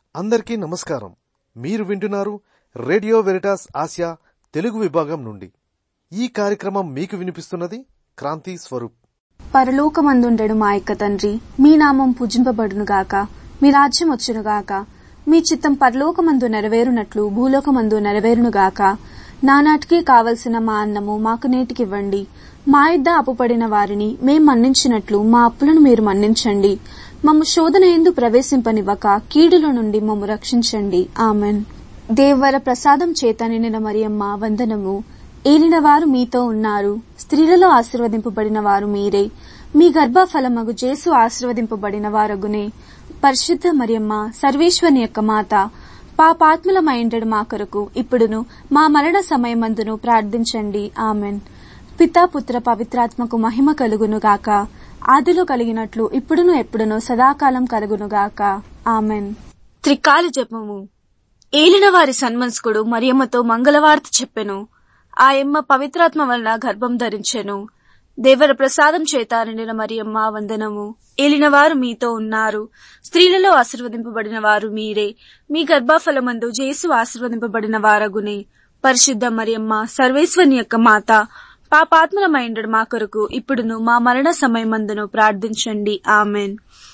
అందరికీ నమస్కారం మీరు వింటున్నారు రేడియో వెరిటాస్ ఆసియా తెలుగు విభాగం నుండి ఈ కార్యక్రమం మీకు వినిపిస్తున్నది క్రాంతి స్వరూప్ పరలోకమందుండెడు మా యొక్క తండ్రి మీ నామం పూజింపబడునుగాక మీ రాజ్యం వచ్చునుగాక మీ చిత్తం పరలోకమందు నెరవేరునట్లు భూలోకమందు నెరవేరునుగాక నానాటికి కావలసిన మా అన్నము మాకు నేటికివ్వండి మా ఇద్ద అప్పుపడిన వారిని మేం మన్నించినట్లు మా అప్పులను మీరు మన్నించండి మమ్ము శోధన ఎందు ప్రవేశింపనివ్వక కీడుల నుండి మమ్ము రక్షించండి ఆమెన్ దేవర ప్రసాదం చేత నిండిన మరియమ్మ వందనము ఏలినవారు మీతో ఉన్నారు స్త్రీలలో ఆశీర్వదింపబడిన వారు మీరే మీ గర్భఫలమగు జేసు ఆశీర్వదింపబడిన వారగునే పరిశుద్ధ మరియమ్మ సర్వేశ్వని యొక్క మాత పాపాత్ములమైండడు మా కొరకు ఇప్పుడును మా మరణ సమయమందును ప్రార్థించండి ఆమెన్ పితా పుత్ర పవిత్రాత్మకు మహిమ కలుగును గాక ఆదిలో కలిగినట్లు ఇప్పుడును ఎప్పుడును సదాకాలం కలుగునుగాక ఆమెన్ త్రికాల జపము ఏలిన వారి సన్మనస్కుడు మరియమ్మతో మంగళవార్త చెప్పెను ఆయమ్మ పవిత్రాత్మ వలన గర్భం ధరించెను దేవర ప్రసాదం చేత నిండిన మరియమ్మ వందనము ఏలినవారు మీతో ఉన్నారు స్త్రీలలో ఆశీర్వదింపబడిన వారు మీరే మీ గర్భఫలమందు జేసు ఆశీర్వదింపబడిన వారగునే పరిశుద్ధ మరియమ్మ సర్వేశ్వని యొక్క మాత పాపాత్మలమైండడు మా కొరకు ఇప్పుడును మా మరణ సమయమందును ప్రార్థించండి ఆమెన్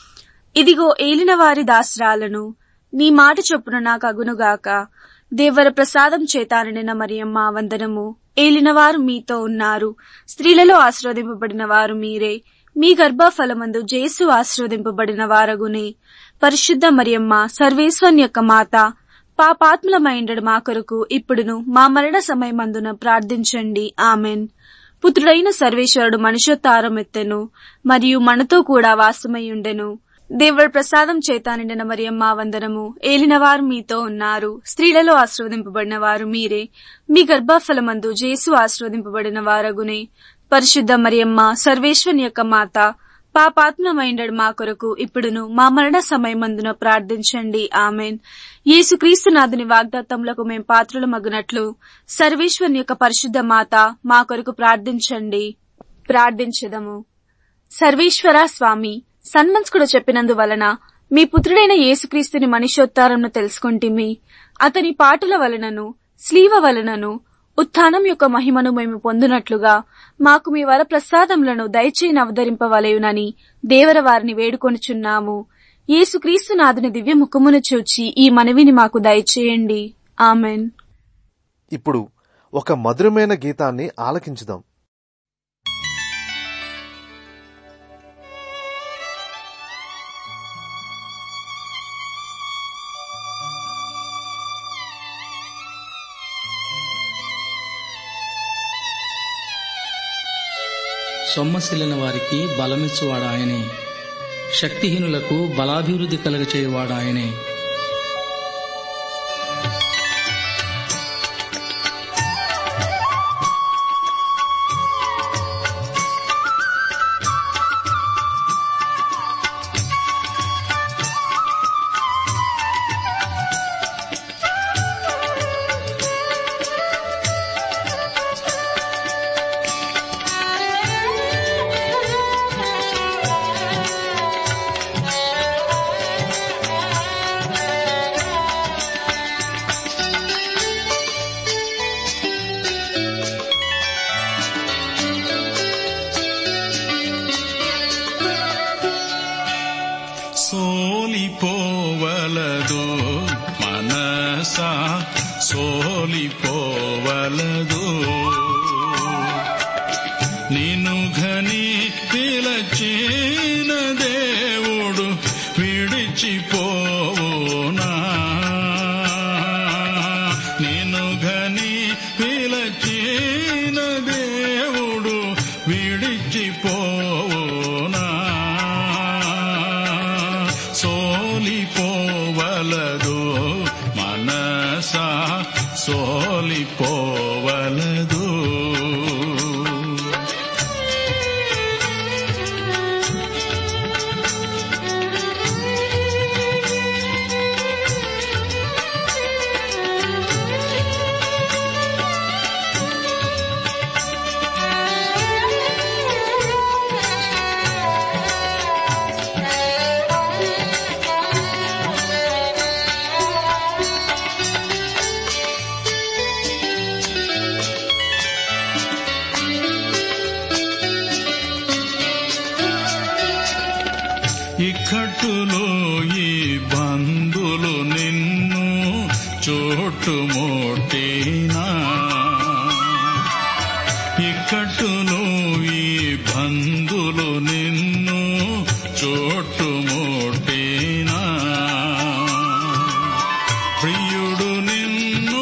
ఇదిగో ఏలిన వారి దాసరాలను నీ మాట చొప్పున నాకు అగునుగాక దేవర ప్రసాదం చేత నిండిన మరియమ్మ వందనము ఏలినవారు మీతో ఉన్నారు స్త్రీలలో ఆశీర్వదింపబడిన వారు మీరే మీ గర్భఫలమందు జేసు ఆశీర్వదింపబడిన వారగునే పరిశుద్ధ మరియమ్మ సర్వేశ్వన్ యొక్క మాత పాపాత్ములమైండడు మా కొరకు ఇప్పుడును మా మరణ సమయమందున ప్రార్థించండి ఆమెన్ పుత్రుడైన సర్వేశ్వరుడు మనుష్యోత్తారం ఎత్తెను మరియు మనతో కూడా వాసమయ్యుండెను దేవుడి ప్రసాదం చేత నిండిన మరియమ్మ వందనము ఏలినవారు మీతో ఉన్నారు స్త్రీలలో ఆశీర్వదింపబడిన వారు మీరే మీ గర్భఫలమందు జేసు ఆశీర్వదింపబడిన వారగునే పరిశుద్ధ మరియమ్మ సర్వేశ్వని యొక్క మాత పాపాత్మమైండడు మా కొరకు ఇప్పుడును మా మరణ సమయమందున ప్రార్థించండి ఆమెన్ యేసుక్రీస్తు నాథుని వాగ్దాత్తములకు మేం పాత్రలు మగునట్లు సర్వేశ్వని యొక్క పరిశుద్ధ మాత మా కొరకు ప్రార్థించండి ప్రార్థించదము సర్వేశ్వర స్వామి సన్మంస్కుడు చెప్పినందువలన మీ పుత్రుడైన యేసుక్రీస్తుని మనిషోత్తారంను తెలుసుకుంటిమి అతని పాటల వలనను స్లీవ వలనను ఉత్థానం యొక్క మహిమను మేము పొందునట్లుగా మాకు మీ వర ప్రసాదములను దయచేయని అవతరింపవలయునని దేవర వారిని వేడుకొనుచున్నాము యేసుక్రీస్తు నాథుని దివ్య ముఖమును చూచి ఈ మనవిని మాకు దయచేయండి ఆమెన్ ఇప్పుడు ఒక మధురమైన గీతాన్ని ఆలకించుదాం సొమ్మసిల్లిన వారికి బలమిచ్చువాడు ఆయనే శక్తిహీనులకు బలాభివృద్ధి కలుగచేయువాడు ఆయనే సోలిపోవలదు మనస సోలిపోవలదు నిన్ను ఘని పిలచిన దేవుడు విడిచిపోవునా నిన్ను ఘని పిలచిన దేవుడు విడిచిపోవునా సోలిపోవలదు మనస సోలిపోవలదు చుట్టుముట్టినా ఇక్కట్టును ఈ బంధులు నిన్ను చుట్టుముట్టినా ప్రియుడు నిన్ను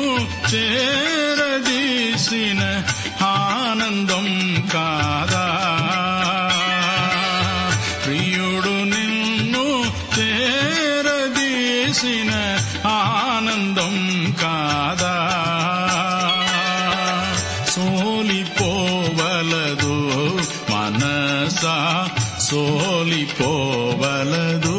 చేరదీసిన ఆనందం కాదా ప్రియుడు నిన్ను చేరదీసిన ఆనందం కాదా సోలిపోవలదు మనసా సోలిపోవలదు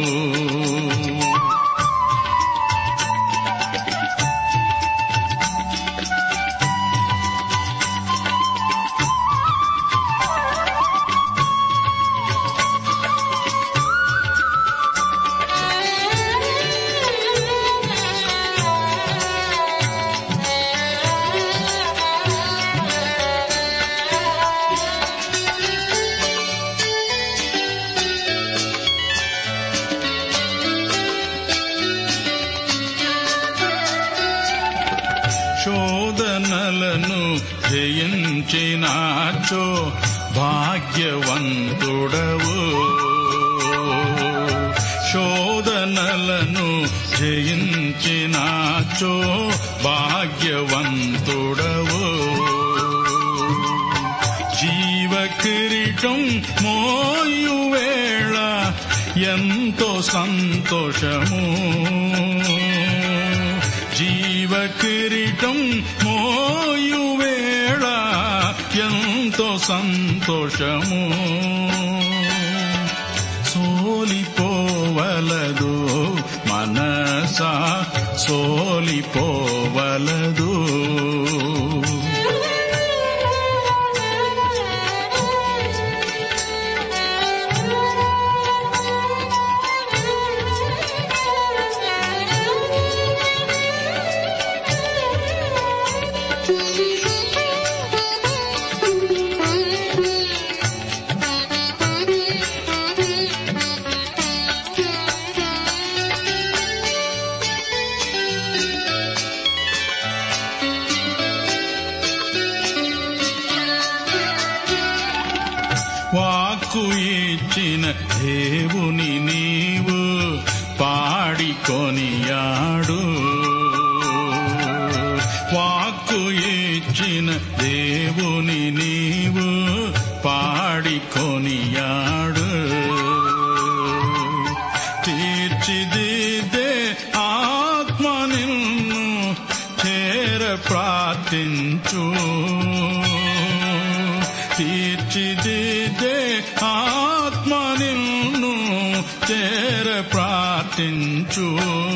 శోధనలను జయించినాచో భాగ్యవంతుడవు శోధనలను జయించినాచో భాగ్యవంతుడవు జీవ కిరీటం మోయువేళ ఎంతో సంతోషము జీవ కిరీటం మోయువేళ ఎంతో సంతోషము సోలిపోవలదు మనసా సోలిపోవలదు వాక్కు ఇచ్చిన దేవుని నీవు పాడికొనియాడు వాక్కు ఇచ్చిన దేవుని నీవు పాడికొనియాడు తీర్చిదిద్దే ఆత్మ నిన్ను చేర ప్రార్థించు తీర్చిదిద్దే ఆత్మ నిన్ను చేర ప్రార్థించు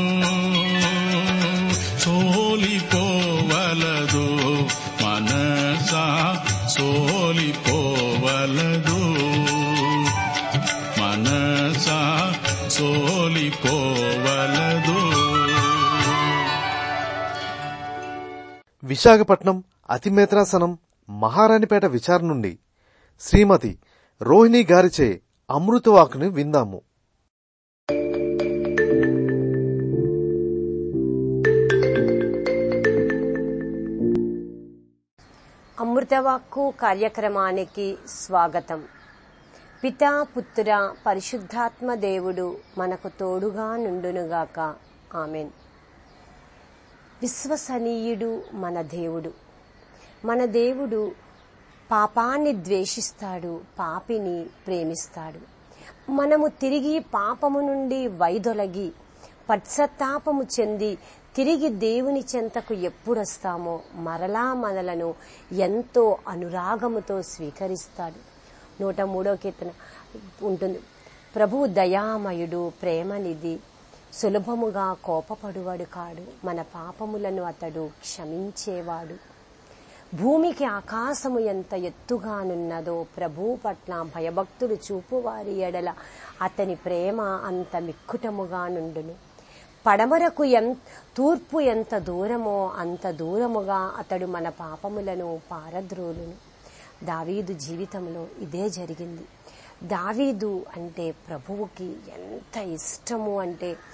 సోలిపోవలదు మనసా సోలిపోవలదు మనసా సోలిపోవలదు విశాఖపట్నం అతిమేత్రాసనం మహారాణిపేట విచారణ నుండి శ్రీమతి రోహిణి గారిచే అమృతవాకుని విందాము అమృతవాక్కు కార్యక్రమానికి స్వాగతం పితా పుత్ర పరిశుద్ధాత్మ దేవుడు మనకు తోడుగా నుండునుగాక ఆమెన్ విశ్వసనీయుడు మన దేవుడు మన దేవుడు పాపాన్ని ద్వేషిస్తాడు పాపిని ప్రేమిస్తాడు మనము తిరిగి పాపము నుండి వైదొలగి పశ్చాత్తాపము చెంది తిరిగి దేవుని చెంతకు ఎప్పుడొస్తామో మరలా మనలను ఎంతో అనురాగముతో స్వీకరిస్తాడు నూట మూడో కీర్తన ఉంటుంది ప్రభువు దయామయుడు ప్రేమనిధి సులభముగా కోపపడువాడు కాడు మన పాపములను అతడు క్షమించేవాడు భూమికి ఆకాశము ఎంత ఎత్తుగానున్నదో ప్రభు పట్ల భయభక్తులు చూపువారి ఎడల అతని ప్రేమ అంత మిక్కుటముగా నుండును పడమరకు ఎన్ తూర్పు ఎంత దూరమో అంత దూరముగా అతడు మన పాపములను పారద్రోలును దావీదు జీవితంలో ఇదే జరిగింది దావీదు అంటే ప్రభువుకి ఎంత ఇష్టము అంటే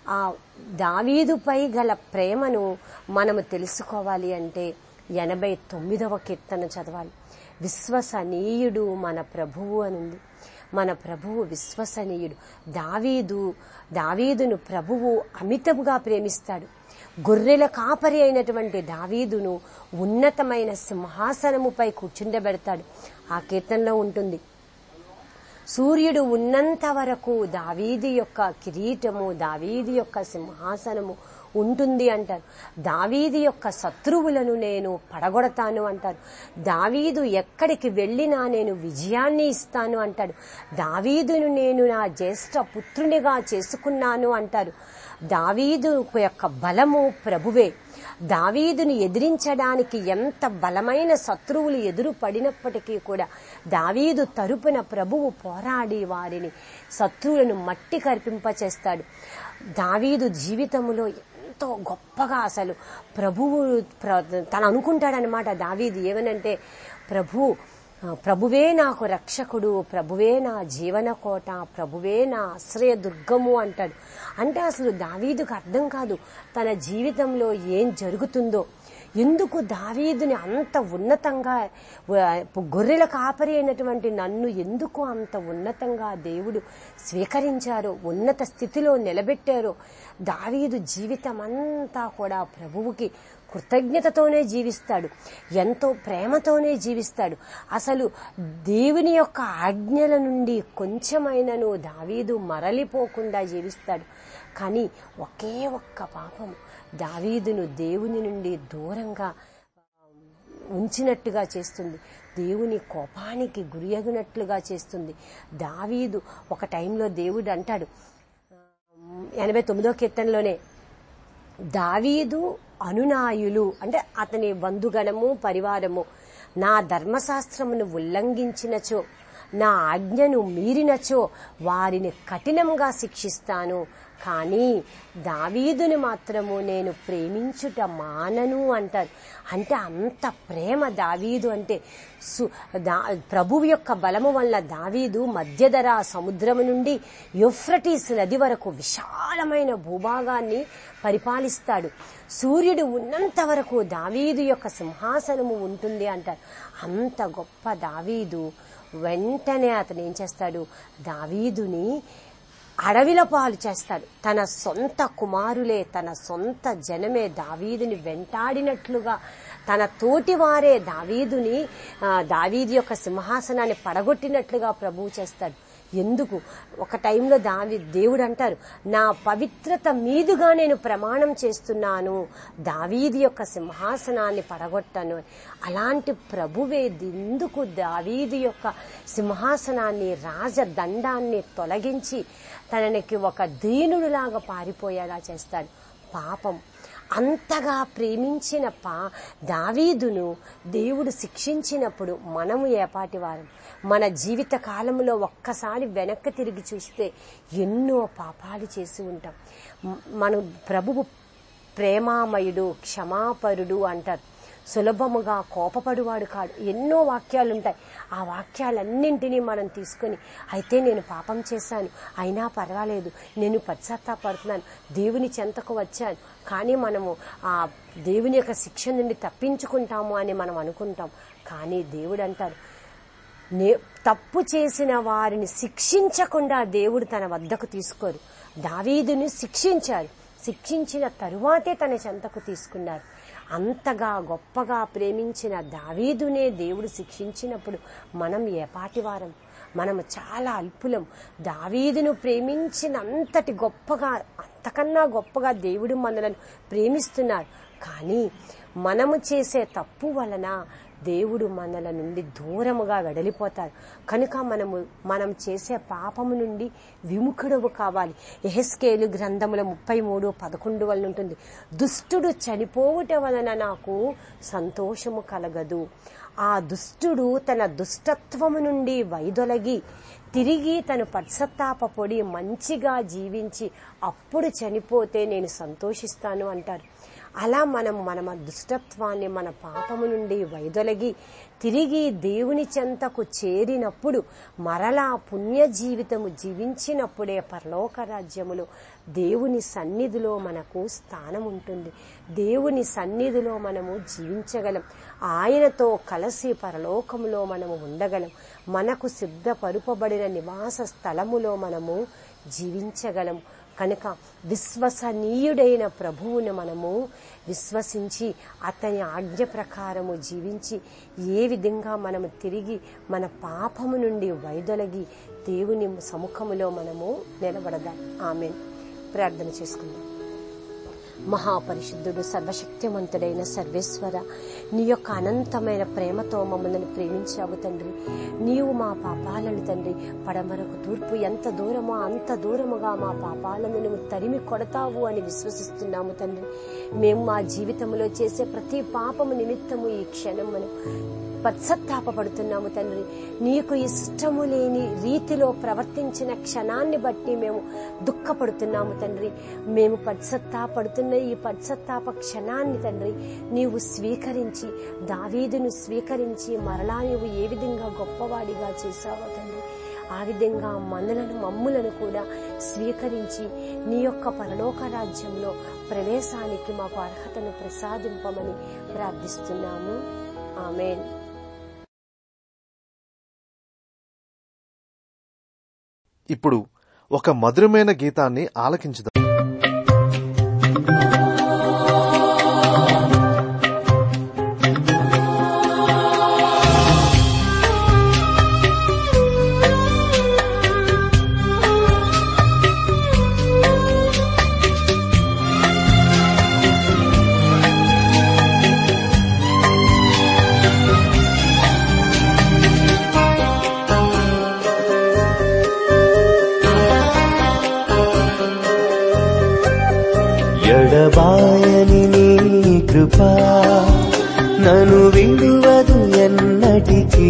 ఆ దావీదుపై గల ప్రేమను మనము తెలుసుకోవాలి అంటే ఎనభై తొమ్మిదవ కీర్తన చదవాలి విశ్వసనీయుడు మన ప్రభువు అనుంది మన ప్రభువు విశ్వసనీయుడు దావీదు దావీదును ప్రభువు అమితముగా ప్రేమిస్తాడు గొర్రెల కాపరి అయినటువంటి దావీదును ఉన్నతమైన సింహాసనముపై కూర్చుండబెడతాడు ఆ కీర్తనలో ఉంటుంది సూర్యుడు ఉన్నంత వరకు దావీది యొక్క కిరీటము దావీది యొక్క సింహాసనము ఉంటుంది అంటారు దావీది యొక్క శత్రువులను నేను పడగొడతాను అంటారు దావీదు ఎక్కడికి వెళ్ళినా నేను విజయాన్ని ఇస్తాను అంటాడు దావీదును నేను నా జ్యేష్ఠ పుత్రునిగా చేసుకున్నాను అంటారు దావీదు యొక్క బలము ప్రభువే దావీదుని ఎదిరించడానికి ఎంత బలమైన శత్రువులు ఎదురు పడినప్పటికీ కూడా దావీదు తరపున ప్రభువు పోరాడి వారిని శత్రువులను మట్టి కర్పింపచేస్తాడు దావీదు జీవితంలో ఎంతో గొప్పగా అసలు ప్రభువు ప్ర- తను అనుకుంటాడనమాట దావీదు ఏమనంటే ప్రభు ప్రభువే నాకు రక్షకుడు ప్రభువే నా జీవన కోట ప్రభువే నా ఆశ్రయ దుర్గము అంటాడు అంటే అసలు దావీదుకు అర్థం కాదు తన జీవితంలో ఏం జరుగుతుందో ఎందుకు దావీదుని అంత ఉన్నతంగా వ- గొర్రెల కాపరి అయినటువంటి నన్ను ఎందుకు అంత ఉన్నతంగా దేవుడు స్వీకరించారో ఉన్నత స్థితిలో నిలబెట్టారో దావీదు జీవితం అంతా కూడా ప్రభువుకి కృతజ్ఞతతోనే జీవిస్తాడు ఎంతో ప్రేమతోనే జీవిస్తాడు అసలు దేవుని యొక్క ఆజ్ఞల నుండి కొంచెమైనను దావీదు మరలిపోకుండా జీవిస్తాడు కానీ ఒకే ఒక్క పాపం దావీదును దేవుని నుండి దూరంగా ఉంచినట్టుగా చేస్తుంది దేవుని కోపానికి గురియగినట్లుగా చేస్తుంది దావీదు ఒక టైంలో దేవుడు అంటాడు ఎనభై తొమ్మిదో కీర్తనలోనే దావీదు అనునాయులు అంటే అతని బంధుగణము పరివారము నా ధర్మశాస్త్రమును ఉల్లంఘించినచో నా ఆజ్ఞను మీరినచో వారిని కఠినంగా శిక్షిస్తాను కానీ దావీదుని మాత్రము నేను ప్రేమించుట మానను అంటారు అంటే అంత ప్రేమ దావీదు అంటే సు దా ప్రభువు యొక్క బలము వల్ల దావీదు మధ్యధర సముద్రము నుండి యూఫ్రటీస్ నది వరకు విశాలమైన భూభాగాన్ని పరిపాలిస్తాడు సూర్యుడు ఉన్నంత వరకు దావీదు యొక్క సింహాసనము ఉంటుంది అంటారు అంత గొప్ప దావీదు వెంటనే అతను ఏం చేస్తాడు దావీదుని అడవిల పాలు చేస్తాడు తన సొంత కుమారులే తన సొంత జనమే దావీదుని వెంటాడినట్లుగా తన తోటి వారే దావీదుని ఆ, దావీదు యొక్క సింహాసనాన్ని పడగొట్టినట్లుగా ప్రభువు చేస్తాడు ఎందుకు ఒక టైంలో దావి దేవుడు అంటారు నా పవిత్రత మీదుగా నేను ప్రమాణం చేస్తున్నాను దావీది యొక్క సింహాసనాన్ని పడగొట్టను అలాంటి ప్రభువే ఎందుకు దావీది యొక్క సింహాసనాన్ని రాజదండాన్ని తొలగించి తననికి ఒక దీనుడిలాగా పారిపోయేలా చేస్తాడు పాపం అంతగా ప్రేమించిన పా దావీదును దేవుడు శిక్షించినప్పుడు మనము ఏపాటి వారం మన జీవిత కాలంలో ఒక్కసారి వెనక్కి తిరిగి చూస్తే ఎన్నో పాపాలు చేసి ఉంటాం మ- మనం ప్రభువు ప్రేమామయుడు క్షమాపరుడు అంటారు సులభముగా కోపపడువాడు కాడు ఎన్నో వాక్యాలు ఉంటాయి ఆ వాక్యాలన్నింటినీ మనం తీసుకొని అయితే నేను పాపం చేశాను అయినా పర్వాలేదు నేను పశ్చాత్తాపడుతున్నాను దేవుని చెంతకు వచ్చాను కానీ మనము ఆ దేవుని యొక్క శిక్ష నుండి తప్పించుకుంటాము అని మనం అనుకుంటాం కానీ దేవుడు అంటారు నే తప్పు చేసిన వారిని శిక్షించకుండా దేవుడు తన వద్దకు తీసుకోరు దావీదుని శిక్షించారు శిక్షించిన తరువాతే తన చెంతకు తీసుకున్నారు అంతగా గొప్పగా ప్రేమించిన దావీదునే దేవుడు శిక్షించినప్పుడు మనం ఏపాటి వారం మనము చాలా అల్పులం దావీదును ప్రేమించినంతటి గొప్పగా అంతకన్నా గొప్పగా దేవుడు మనలను ప్రేమిస్తున్నారు కానీ మనము చేసే తప్పు వలన దేవుడు మనల నుండి దూరముగా వెడలిపోతారు కనుక మనము మనం చేసే పాపము నుండి విముఖుడవు కావాలి ఎహెస్కేలు గ్రంథముల ముప్పై మూడు పదకొండు వలన ఉంటుంది దుష్టుడు చనిపోవుట వలన నాకు సంతోషము కలగదు ఆ దుష్టుడు తన దుష్టత్వము నుండి వైదొలగి తిరిగి తను పశ్చత్తాపపొడి మంచిగా జీవించి అప్పుడు చనిపోతే నేను సంతోషిస్తాను అంటారు అలా మనం మన మన దుష్టత్వాన్ని మన పాపము నుండి వైదొలగి తిరిగి దేవుని చెంతకు చేరినప్పుడు మరలా పుణ్య జీవితము జీవించినప్పుడే పరలోక రాజ్యములో దేవుని సన్నిధిలో మనకు స్థానం ఉంటుంది దేవుని సన్నిధిలో మనము జీవించగలం ఆయనతో కలిసి పరలోకములో మనము ఉండగలం మనకు సిద్ధపరుపబడిన నివాస స్థలములో మనము జీవించగలం కనుక విశ్వసనీయుడైన ప్రభువును మనము విశ్వసించి అతని ఆజ్ఞ ప్రకారము జీవించి ఏ విధంగా మనము తిరిగి మన పాపము నుండి వైదొలగి దేవుని సముఖములో మనము నిలబడదాం ఆమె ప్రార్థన చేసుకుందాం మహాపరిశుద్ధుడు సర్వశక్తిమంతుడైన సర్వేశ్వర నీ యొక్క అనంతమైన ప్రేమతో మమ్మల్ని ప్రేమించావు తండ్రి నీవు మా పాపాలను తండ్రి పడమరకు తూర్పు ఎంత దూరమో అంత దూరముగా మా పాపాలను నువ్వు తరిమి కొడతావు అని విశ్వసిస్తున్నాము తండ్రి మేము మా జీవితంలో చేసే ప్రతి పాపము నిమిత్తము ఈ క్షణం మనం పశ్చత్తాపడుతున్నాము తండ్రి నీకు ఇష్టము లేని రీతిలో ప్రవర్తించిన క్షణాన్ని బట్టి మేము దుఃఖపడుతున్నాము తండ్రి మేము పశ్చత్తాపడుతున్న ఈ పశ్చత్తాప క్షణాన్ని తండ్రి నీవు స్వీకరించి దావీదును స్వీకరించి మరలా నీవు ఏ విధంగా గొప్పవాడిగా చేశావో తండ్రి ఆ విధంగా మనలను మమ్ములను కూడా స్వీకరించి నీ యొక్క పరలోక రాజ్యంలో ప్రవేశానికి మాకు అర్హతను ప్రసాదింపమని ప్రార్థిస్తున్నాము ఆమెన్ ఇప్పుడు ఒక మధురమైన గీతాన్ని ఆలకించుదాం ఎడబాయని నీ కృప నన్ను విడువదు ఎన్నటికీ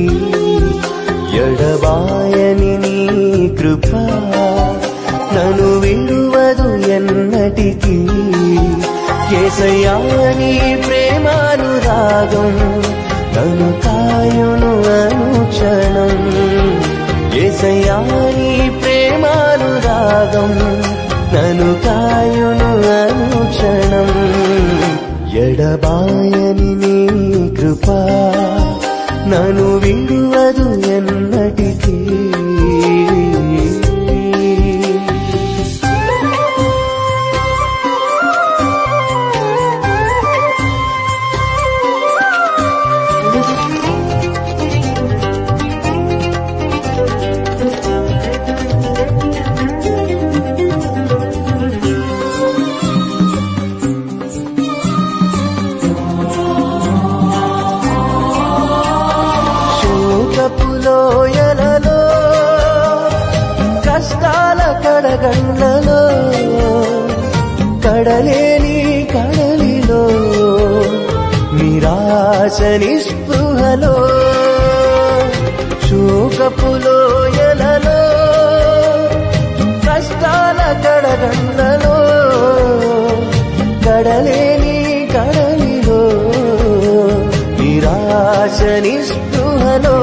ఎడబాయని నీ కృప నన్ను విడువదు ఎన్నటికీ కేసయ్యా నీ ప్రేమానురాగం నన్ను కాయును అనుక్షణం ఏసయ్యా నీ ప్రేమానురాగం నన్ను కాయును అనుక్షణం ఎడబాయని నీ కృప నన్ను విడువదు ఎన్నటికీ శోకపులోయలలో కష్టాల కడగండ్లలో కడలేని కడలిలో నిరాశ నిస్పృహలో శోకపులోయలలో కష్టాల కడగండ్లలో కడలేని కడలిలో నిరాశ నిస్పృహలో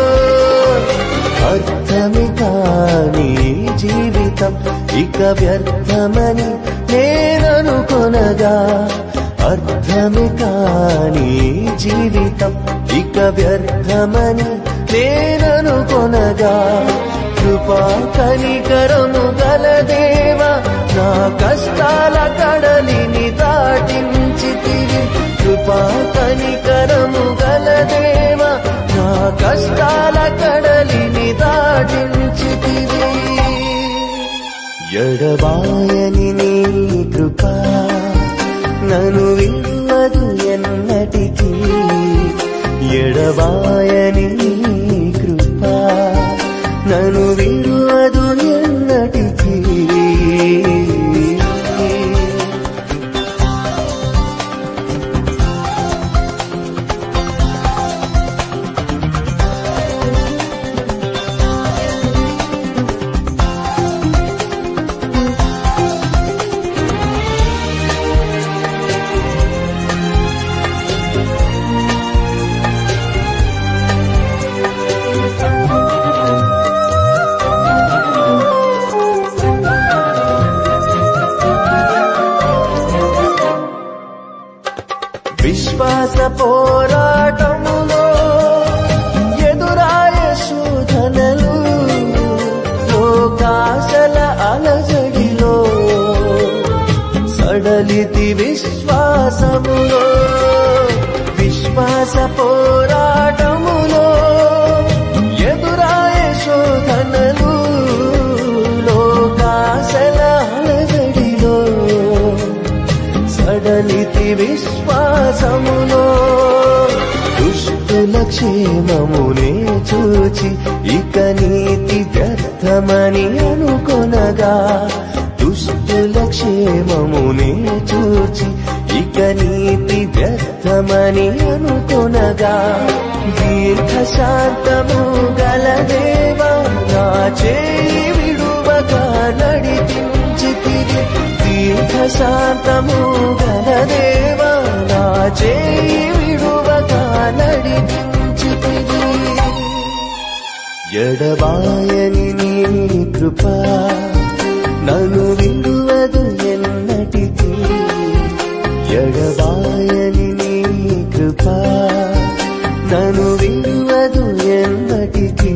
అర్థమి కాని జీవితం ఇక వ్యర్థమని నేననుకొనగా అర్థమి కాని జీవితం ఇక వ్యర్థమని నేననుకొనగా కృపా కనికరము గలదేవా నా కష్టాల కడలిని దాటించి తిరి కృపా కనికరము గలదేవా నా కష్టాల కడలిని దాటించి తిరి ఎడబాయని నీ కృప నన్ను విడువదు ఎన్నటికీ ఎడబాయని నీ కృప నన్ను విడువదు ఎన్నటికీ విశ్వాస పోరాటములో ఎదురాయ శోధనలు లోకాశల అలజడిలో సడలితి విశ్వాసములో విశ్వాస పోరాటములో ఎదురాయ శోధనలు లోకాశల అలజడిలో సడలితి విశ్వాసములో దుష్టుల క్షేమమునే చూచి ఇక నీతి వ్యర్థమని అనుకొనగా దుష్టుల క్షేమమునే చూచి ఇక నీతి వ్యర్థమని అనుకొనగా దీర్ఘ శాంతము గల దేవా నా చేయి విడువగా నడిపించి తిరి దీర్ఘ శాంతము గల దేవా నా చేయి విడువగా నడిపించి తిరి ఎడబాయని నీ కృప నన్ను విడువదు ఎన్నటికీ ఎడబాయని నీ కృప నన్ను విడువదు ఎన్నటికీ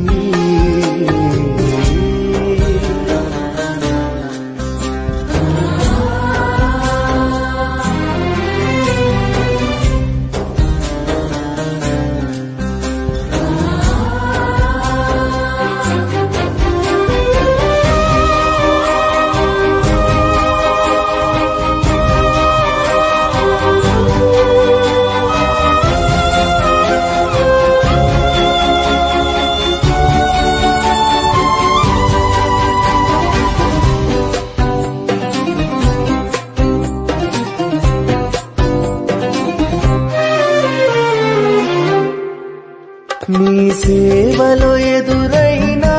నీ సేవలో ఎదురైనా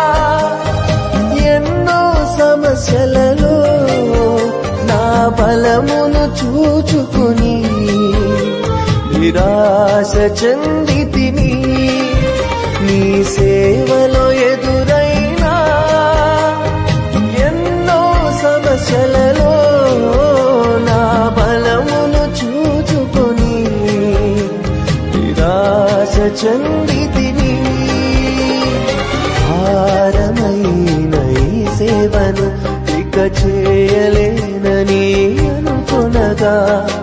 ఎన్నో సమస్యలలో నా బలమును చూచుకుని నిరాశ చెందితిని నీ సేవలో ఎదురైనా ఎన్నో సమస్యలలో నా బలమును చూచుకొని నిరాశ చెందితిని భారమైన ఈ సేవను ఇక చేయలేనని అనుకొనగా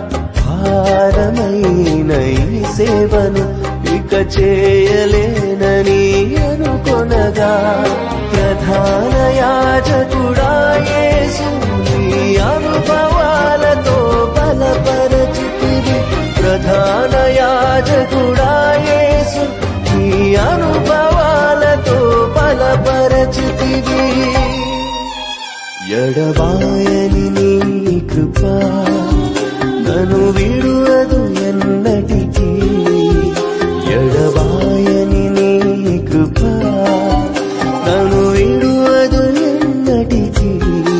భారమైన ఈ సేవను ఇక చేయలేనని అనుకొనగా ప్రధాన యాజకుడా యేసు నీ అనుభవాలతో బలపరచితిరి ప్రధాన యాజకుడా యేసు నీ అనుభవాలతో బలపరచితిరి ఎడబాయని నీ కృప నన్ను విడువదు ఎన్నటికీ ఎడబాయని నీ కృప నన్ను విడువదు ఎన్నటికీ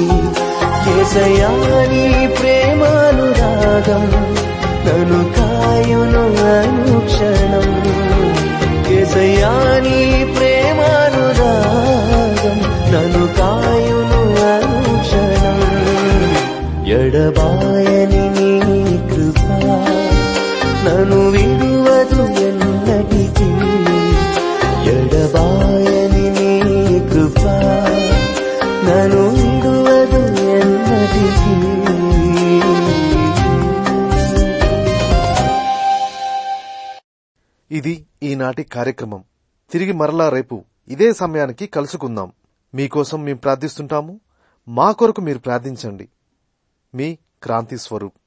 కేసయాని ప్రేమానురాగం నన్ను కాయును అనుక్షణం కేసయాని ప్రేమానురాగం నన్ను కాయును అనుక్షణం ఎడబాయని నీ కృప నన్ను విడువదు ఎన్నటికీ ఎడబాయని నీ కృప నన్ను విడువదు ఎన్నటికీ ఇది ఈనాటి కార్యక్రమం తిరిగి మరలా రేపు ఇదే సమయానికి కలుసుకుందాం మీకోసం మేము ప్రార్థిస్తుంటాము మా కొరకు మీరు ప్రార్థించండి మీ క్రాంతి స్వరూప్